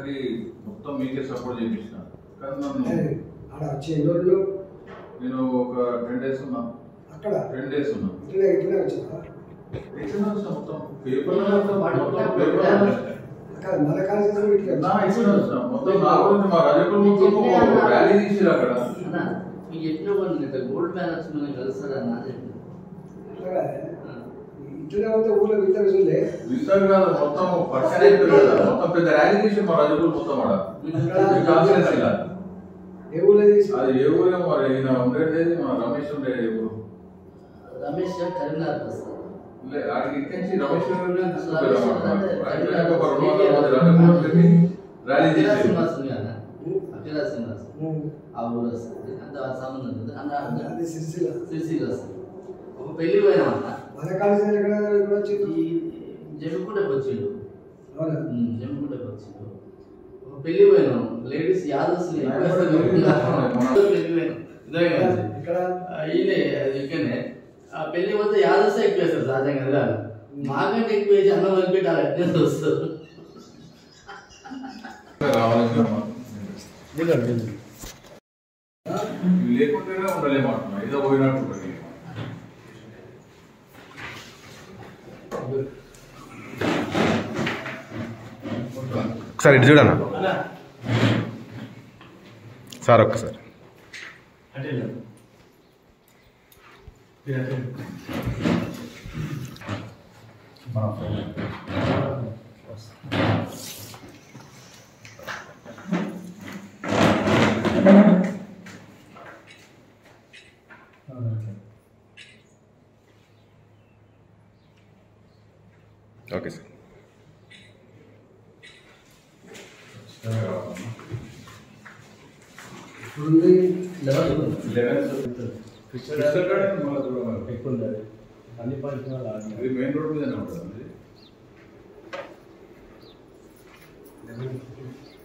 అందరికి మొత్తం మీకే సపోర్ట్ చేయించిన కానీ నన్ను ఆడ వచ్చి ఎన్ని రోజులు నేను ఒక టెన్ డేస్ ఉన్నా అక్కడ టెన్ డేస్ ఉన్నా ఇట్లనే ఇట్లనే వచ్చిందా ఇచ్చిన వచ్చిన మొత్తం పేపర్ మొత్తం పేపర్ కాదు మన కాలేజీ కూడా ఇట్లే నా ఇచ్చిన వచ్చిన మొత్తం నా గురించి మా రజకుల మొత్తం ర్యాలీ తీసిరు అక్కడ అన్న మీకు చెప్పిన వాళ్ళు ఇంత గోల్డ్ బ్యాలెన్స్ మనం కలుస్తారన్న అని చెప్పిన. అట్లా ఆ. ఇట్లనే పోతే ఊళ్ళో విత్తనం చూడలే విస్తారు కాదు మొత్తం పక్కనే కదా మొత్తం పెద్ద ర్యాలీ తీసి మా రజకులు మొత్తం ఆడ కాన్స్టిట్యూన్సీలో. ఏ ఊళ్ళో తీసి అది ఏ ఊరే మరి ఈయన ఉండేది మన రమేష్ ఉండేది ఏ ఊరు రమేష్ గారు కరీంనగర్ వస్తారు లే, ఆడికి ఇక్కడి రమేష్ గారు తీసుకుపోయారు రమేష్ అన్నమాట. అంటే అయిపోయాక ఒక రెండు వందల మంది రజకులను పెట్టి ర్యాలీ అఖిల చేసి శ్రీనివాస్ ఉంది కదా అఖిల శ్రీనివాస్ ఉమ్. ఆ ఊరు వస్తుంది అంత సంబంధం ఉంది అన్న అది సిరిసిల్ల సిరిసిల్ల వస్తుంది ఒక పెళ్లి పోయినామన్న మన కాలేజీ ఎక్కడ ఎక్కడ వచ్చింది ఈ జమ్మికుంటకు వచ్చిండు అవునా ఉమ్, జమ్మికుంటకు వచ్చిండు ఒక పెళ్లి పోయినాం లేడీస్ యాదవ్స్ ఎక్కువ వస్తారు. పెళ్లి పోయినాం ఇద్దరం కలిసి. ఇక్కడ ఆ, ఈయనే అది ఇక్కడనే ఆ పెళ్లి పోతే యాదవ్స్ ఎక్కువ వేస్తారు సహజంగా కదా మాకంటే ఎక్కువ వేసి అన్నం వదిలిపెట్టాలి అట్నే వస్తారు రావాలని ఇవి లేకుంటేనే ఉండలేమంటున్నా ఏదో పోయినట్టు ఉంటుంది. ఒకసారి ఇటు చూడన్న సార్ ఒక్కసారి ఓకే సార్ ఇప్పుడుంది క్రిస్టల్ గార్డెన్ మళ్ళా దూరం. ఎక్కువ ఉండదు అన్ని ఫంక్షన్ ఆడినా ఇది మెయిన్ రోడ్ మీదనే ఉంటుంది